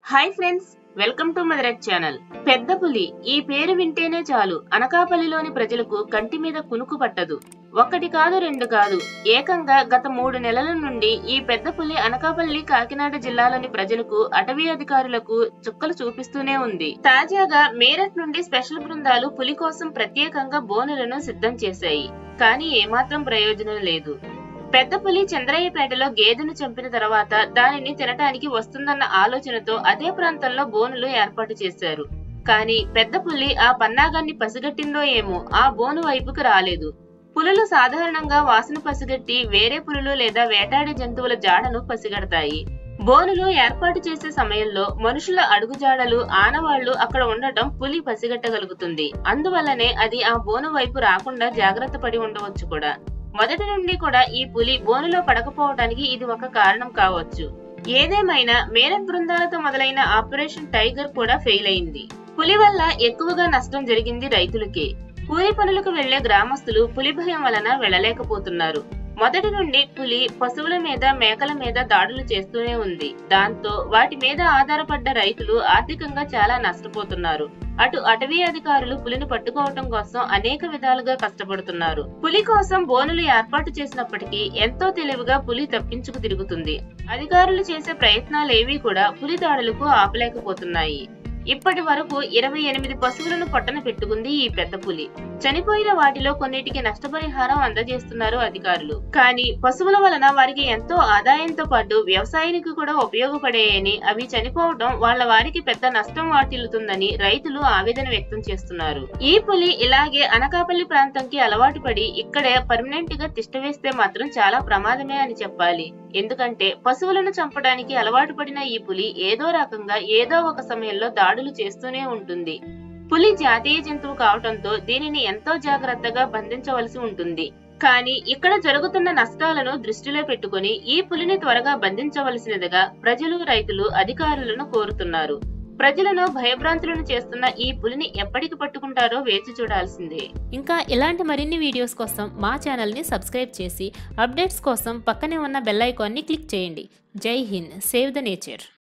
hi friends welcome to మదరట్ channel పెద్ద పులి ఈ పేరు వింటేనే చాలు అనకాపల్లిలోని ప్రజలకు కంటి మీద కునుకు పట్టదు ఒక్కటి కాదు రెండు కాదు ఏకంగా గత మూడు నెలల నుండి ఈ పెద్ద పులి అనకాపల్లి కాకినాడ జిల్లాలోని ప్రజలకు అటవీ అధికారులకు చుక్కలు చూపిస్తూనే ఉంది తాజాగా మేరట్ నుండి స్పెషల్ బృందాలు పులి కోసం ప్రత్యేకంగా బోనులను సిద్ధం చేశాయి కానీ ఏమాత్రం ప్రయోజనం లేదు పెద్ద పులి చంద్రయ్యపేటలో గేదెను చంపిన తర్వాత దానిని తినటానికి వస్తుందన్న ఆలోచనతో అదే ప్రాంతంలో బోనులు ఏర్పాటు చేశారు కానీ పెద్ద పులి ఆ పన్నాగాన్ని పసిగట్టిందో ఏమో ఆ బోను వైపుకు రాలేదు పులులు సాధారణంగా వాసన పసిగట్టి వేరే పులులు లేదా వేటాడే జంతువుల జాడను పసిగడతాయి బోనులు ఏర్పాటు చేసే సమయంలో మనుషుల అడుగుజాడలు ఆనవాళ్లు అక్కడ ఉండటం పులి పసిగట్టగలుగుతుంది అందువల్లనే అది ఆ బోను వైపు రాకుండా జాగ్రత్త పడి ఉండవచ్చు కూడా మొదటి నుండి కూడా ఈ పులి బోనులో పడకపోవడానికి ఇది ఒక కారణం కావచ్చు ఏదేమైనా మేరట్ బృందాలతో మొదలైన ఆపరేషన్ టైగర్ కూడా ఫెయిల్ అయింది పులి వల్ల ఎక్కువగా నష్టం జరిగింది రైతులకే కూలి పనులకు వెళ్లే గ్రామస్తులు పులి భయం వలన వెళ్లలేకపోతున్నారు మొదటి నుండి పులి పశువుల మీద మేకల మీద దాడులు చేస్తూనే ఉంది దాంతో వాటి మీద ఆధారపడ్డ రైతులు ఆర్థికంగా చాలా నష్టపోతున్నారు అటు అటవీ అధికారులు పులిని పట్టుకోవటం కోసం అనేక విధాలుగా కష్టపడుతున్నారు పులి కోసం బోనులు ఏర్పాటు చేసినప్పటికీ ఎంతో తెలివిగా పులి తప్పించుకు తిరుగుతుంది అధికారులు చేసే ప్రయత్నాలేవీ కూడా పులి దాడులకు ఆపలేకపోతున్నాయి ఇప్పటి వరకు ఇరవై ఎనిమిది పశువులను పొట్టన పెట్టుకుంది ఈ పెద్ద పులి చనిపోయిన వాటిలో కొన్నిటికి నష్టపరిహారం అందజేస్తున్నారు అధికారులు కానీ పశువుల వలన వారికి ఎంతో ఆదాయంతో పాటు వ్యవసాయానికి కూడా ఉపయోగపడేయని అవి చనిపోవడం వాళ్ళ వారికి పెద్ద నష్టం వాటిల్లుతుందని రైతులు ఆవేదన వ్యక్తం చేస్తున్నారు ఈ పులి ఇలాగే అనకాపల్లి ప్రాంతంకి అలవాటు పడి ఇక్కడే పర్మనెంట్ గా తిష్టవేస్తే మాత్రం చాలా ప్రమాదమే అని చెప్పాలి ఎందుకంటే పశువులను చంపడానికి అలవాటు పడిన ఈ పులి ఏదో రకంగా ఏదో ఒక సమయంలో దాడులు చేస్తూనే ఉంటుంది పులి జాతీయ జంతువు కావటంతో దీనిని ఎంతో జాగ్రత్తగా బంధించవలసి ఉంటుంది కానీ ఇక్కడ జరుగుతున్న నష్టాలను దృష్టిలో పెట్టుకుని ఈ పులిని త్వరగా బంధించవలసినదిగా ప్రజలు రైతులు అధికారులను కోరుతున్నారు ప్రజలను భయభ్రాంతులను చేస్తున్న ఈ పులిని ఎప్పటికి పట్టుకుంటారో వేచి చూడాల్సిందే ఇంకా ఇలాంటి మరిన్ని వీడియోస్ కోసం మా ఛానల్ని సబ్స్క్రైబ్ చేసి అప్డేట్స్ కోసం పక్కనే ఉన్న బెల్ ఐకాన్ని క్లిక్ చేయండి జై హింద్ సేవ్ ద నేచర్